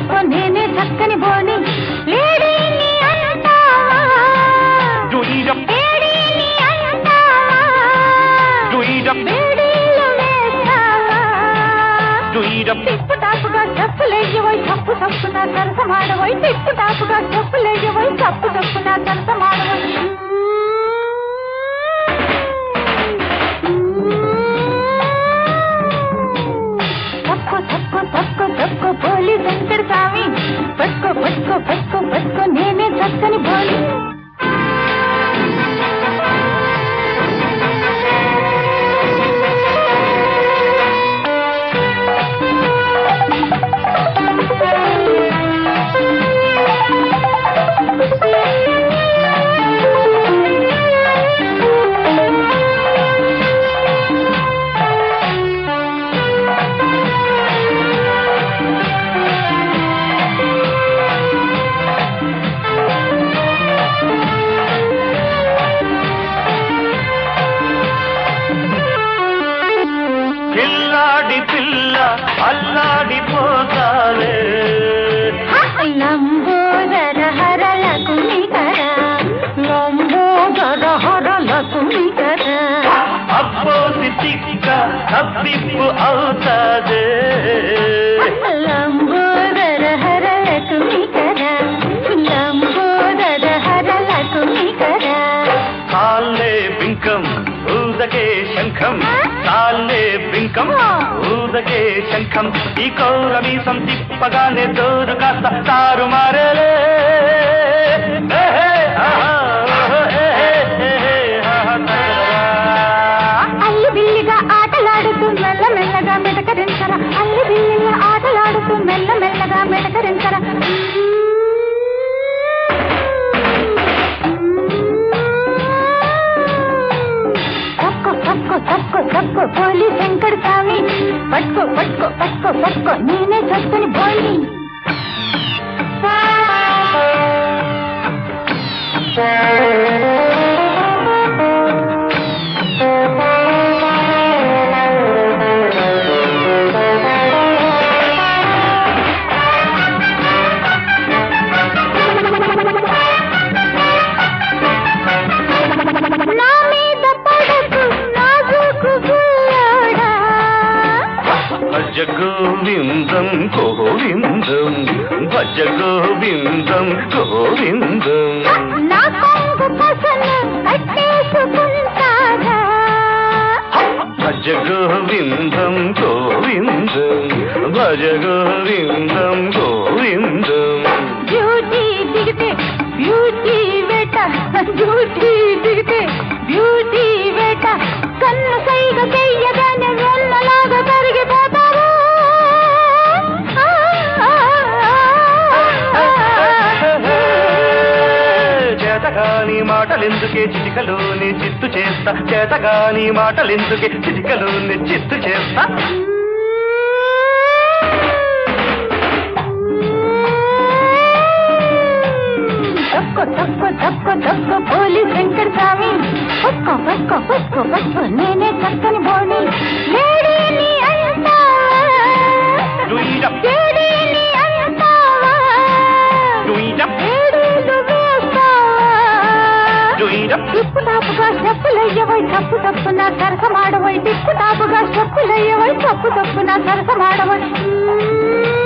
పట్టుకో నేనే చక్కని బోని లేడీని అంటావా డుయిడప్ లేడీని అంటావా డుయిడప్ వేడిలో వేస్తావా డుయిడప్ టిప్పు టాపుగా చెప్పులేయవై తప్పు తప్పున సరసమాడవై టిప్పు టాపుగా చెప్పులేయవై తప్పు తప్పున సరసమాడవై తప్పు తప్పు తప్పు తప్పు పోలి వెంకట స్వామి పట్టుకో పట్టుకో పట్టుకో పట్టుకో నేనే చక్కని బోలి కిల్లాడి పిల్ల అల్లాడిపోతాలే లంబోదర హరలకు నికర లంబోదర హరలకు నికర అబ్బోసి తిక్క తప్పిప్పు అవుతాదే లంబోదర హరలకు నికర లంబోదర హరలకు నికర కాళ్ళే బింకం ఊదకే శంఖం కాళ్ళే బింకం ఊదకే శంఖం ఈ కౌర మీసం తిప్పగానే దోరు కాస్త తారు మారలే అల్లి బిల్లిగా ఆటలాడుతూ మెల్ల మెల్లగా మెడకరించర అల్లి బిల్లిగా ఆటలాడుతూ మెల్ల మెల్లగా మెడకరించర తక్కువ తక్కువ తక్కువ తక్కువ పోలి వెంకట స్వామి పట్టుకో పట్టుకో పట్టుకో పట్టుకో నేనే చక్కని బోలి నా మీద పడకు నాజుకు పిల్లోడా భజ గోవిందం గోవిందం భజ గోవిందం గోవిందం నా కొంగు పసను కట్టేసుకుంటారా భజ గోవిందం గోవిందం భజ గోవిందం గోవిందం బ్యూటీ దిగితే బ్యూటీ వేట బ్యూటీ దిగితే బ్యూటీ వేట కన్ను సైగ చెయ్యగానే వెన్నలాగా కరిగిపోతారు చేతగాని మాటలెందుకే చిటికలోని చిత్తు చేస్తా చేతగాని మాటలెందుకే చిటికలోని చిత్తు చేస్తా తక్కువ తక్కువ తక్కువ తక్కువ పోలి వెంకట స్వామి పట్టుకో పట్టుకో పట్టుకో పట్టుకో నేనే చక్కని బోని లేడీని అంటావా డుయిడప్ లేడీని అంటావా డుయిడప్ లేడీలు వేస్తావా డుయిడప్ టిప్పు టాపుగా చెప్పులయ్యవై తప్పు తప్పు నా సరసమాడవై టిప్పు టాపుగా చెప్పులయ్యవై తప్పు తప్పు నా సరసమాడవై